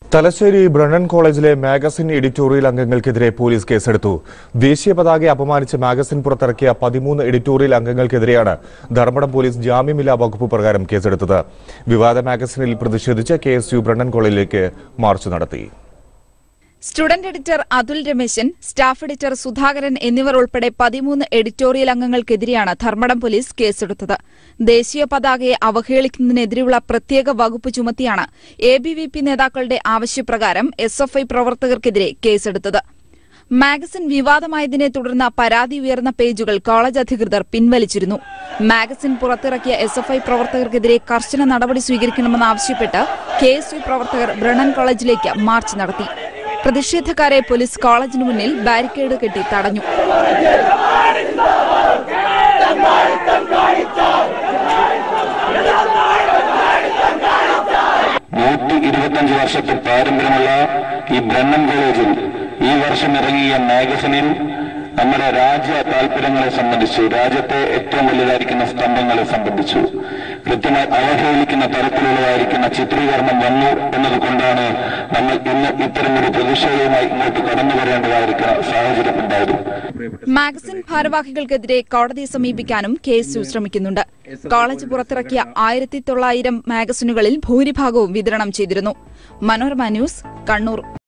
Thalassery Brennen കോളേജിലെ magazine editorial അംഗങ്ങൾക്കെതിരെ police കേസെടുത്തു ദേശീയ പതാകയെ അപമാനിച്ച് മാഗസിൻ പുറത്തിറക്കിയ പതിമൂന്ന് എഡിറ്റോറിയൽ അംഗങ്ങൾക്കെതിരെയാണ് ധർമ്മടം പോലീസ് ജാമ്യമില്ലാ വകുപ്പ് പ്രകാരം കേസെടുത്തത് വിവാദ മാഗസിനിൽ പ്രതിഷേധിച്ച് കെ എസ് യു ബ്രണ്ണൻ കോളേജിലേക്ക് മാർച്ച് നടത്തി student editor Athul Rameshan staff editor Sudhakaran എന്നിവർ ഉൾപ്പെടെ പതിമൂന്ന് എഡിറ്റോറിയൽ അംഗങ്ങൾക്കെതിരെയാണ് ധർമ്മടം പോലീസ് കേസെടുത്തത് ദേശീയ പതാകയെ അവഹേളിക്കുന്നതിനെതിരെയുള്ള പ്രത്യേക വകുപ്പ് ചുമത്തിയാണ് എ ബി വി പി നേതാക്കളുടെ ആവശ്യപ്രകാരം എസ് എഫ് ഐ പ്രവർത്തകർക്കെതിരെ കേസെടുത്തത് മാഗസിൻ വിവാദമായതിനെ തുടർന്ന് പരാതി ഉയർന്ന പേജുകൾ കോളേജ് അധികൃതർ പിൻവലിച്ചിരുന്നു മാഗസിൻ പുറത്തിറക്കിയ എസ് എഫ് ഐ പ്രവർത്തകർക്കെതിരെ കർശന നടപടി സ്വീകരിക്കണമെന്നാവശ്യപ്പെട്ട് കെ എസ് യു പ്രവർത്തകർ ബ്രണ്ണൻ കോളേജിലേക്ക് മാർച്ച് നടത്തി പ്രതിഷേധക്കാരെ പോലീസ് കോളേജിന് മുന്നിൽ ബാരിക്കേഡ് കെട്ടി തടഞ്ഞു നൂറ്റി ഇരുപത്തഞ്ച് വർഷത്തെ പാരമ്പര്യമുള്ള ഈ ബ്രണ്ണൻ കോളേജിൽ ഈ വർഷം ഇറങ്ങിയ മാഗസിനിൽ നമ്മുടെ രാജ്യ താല്പര്യങ്ങളെ സംബന്ധിച്ചു രാജ്യത്തെ ഏറ്റവും വലുതായിരിക്കുന്ന സ്തംഭങ്ങളെ സംബന്ധിച്ചു കൃത്യമായി അവഹേളിക്കുന്ന തരത്തിലുള്ളതായിരിക്കുന്ന ചിത്രീകരണം വന്നു എന്നതുകൊണ്ടാണ് നമ്മൾ ഇന്ന് ഇത്തരമൊരു പ്രതിഷേധവുമായി ഇങ്ങോട്ട് കടന്നു വരേണ്ടതായിരിക്കുന്ന സാഹചര്യം ഉണ്ടായത് മാഗസിൻ ഭാരവാഹികൾക്കെതിരെ കോടതിയെ സമീപിക്കാനും കെ എസ് യു ശ്രമിക്കുന്നുണ്ട് കോളേജ് പുറത്തിറക്കിയ ആയിരത്തി തൊള്ളായിരം മാഗസിനുകളിൽ ഭൂരിഭാഗവും വിതരണം ചെയ്തിരുന്നു മനോരമ ന്യൂസ് കണ്ണൂർ